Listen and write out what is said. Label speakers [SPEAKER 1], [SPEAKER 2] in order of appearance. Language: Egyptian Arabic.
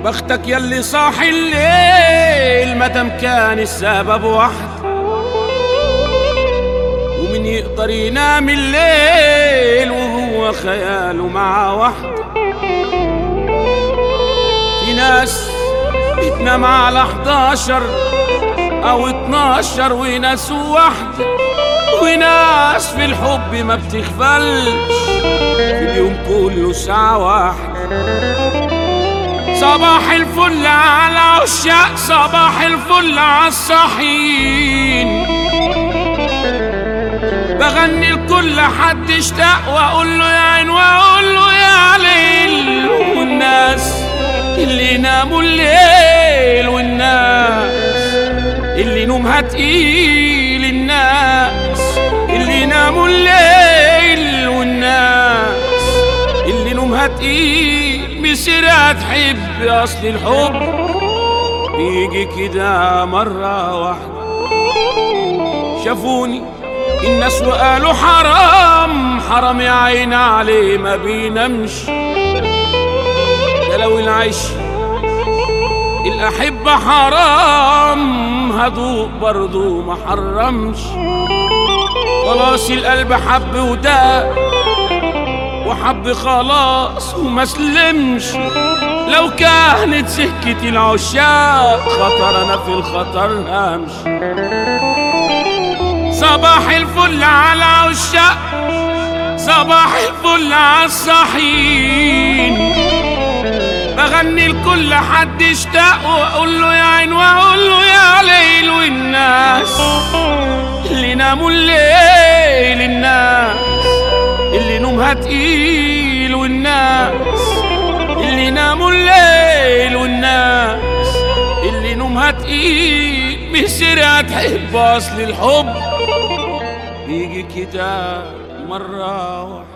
[SPEAKER 1] بختك يلي صاحي الليل مدام كان السبب واحد ومن يقدر ينام الليل وهو خياله مع واحد في ناس بتنام على 11 او 12 وناس واحدة وناس في الحب ما بتغفلش في اليوم كله ساعة واحدة صباح الفل على عشاق صباح الفل على الصحيين بغني لكل حد اشتاق واقول له يا عين واقول له يا ليل والناس اللي ناموا الليل والناس اللي نومها تقيل الناس اللي ناموا الليل والناس اللي نومها تقيل مسيرها تحب اصل الحب بيجي كده مرة واحدة شافوني الناس وقالوا حرام حرام يا عين عليه ما بينامش ده لو العيش الأحبة حرام هدوق برضو ما حرمش خلاص القلب حب وده وحب خلاص وما سلمش لو كانت سكة العشاق خطر أنا في الخطر همشي صباح الفل على عشاق صباح الفل على الصحيين بغني لكل حد اشتاق واقول له يا عين واقول له يا ليل والناس اللي ناموا الليل الناس اللي نومها تقيل والناس اللي ناموا الليل والناس اللي نومها تقيل مسيرها تحب اصل الحب يجي كده مرة واحدة